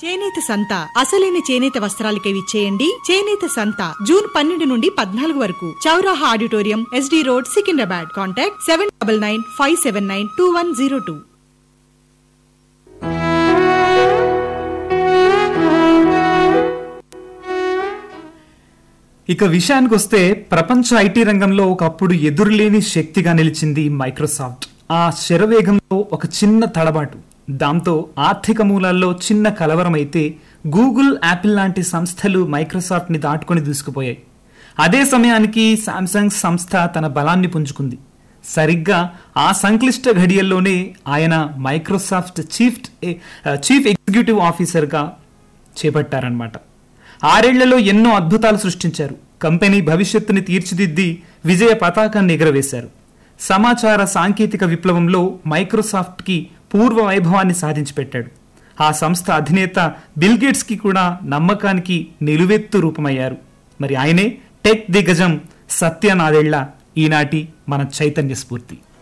చేనేత సంత అసలైన చేనేత వస్త్రాలకే విచ్చేయండి చేనేత సంత జూన్ పన్నెండు నుండి పద్నాలుగు వరకు Chauraha auditorium SD road Secunderabad contact seven double nine five seven nine two one zero two ఇక విషయానికి వస్తే ప్రపంచ ఐటీ రంగంలో ఒకప్పుడు ఎదురులేని శక్తిగా నిలిచింది మైక్రోసాఫ్ట్ ఆ శరవేగంలో ఒక చిన్న తడబాటు దాంతో ఆర్థిక మూలాల్లో చిన్న కలవరం అయితే గూగుల్ యాపిల్ లాంటి సంస్థలు మైక్రోసాఫ్ట్ ని దాటుకొని దూసుకుపోయాయి అదే సమయానికి శాంసంగ్ సంస్థ తన బలాన్ని పుంజుకుంది సరిగ్గా ఆ సంక్లిష్ట ఘడియల్లోనే ఆయన మైక్రోసాఫ్ట్ చీఫ్ చీఫ్ ఎగ్జిక్యూటివ్ ఆఫీసర్గా చేపట్టారనమాట ఆరేళ్లలో ఎన్నో అద్భుతాలు సృష్టించారు కంపెనీ భవిష్యత్తుని తీర్చిదిద్ది విజయ పతాకాన్ని ఎగరవేశారు సమాచార సాంకేతిక విప్లవంలో మైక్రోసాఫ్ట్కి పూర్వ వైభవాన్ని సాధించి పెట్టాడు ఆ సంస్థ అధినేత బిల్ గేట్స్ కి కూడా నమ్మకానికి నిలువెత్తు రూపమయ్యారు మరి ఆయనే టెక్ దిగ్గజం సత్య నాదెళ్ల ఈనాటి మన చైతన్య స్ఫూర్తి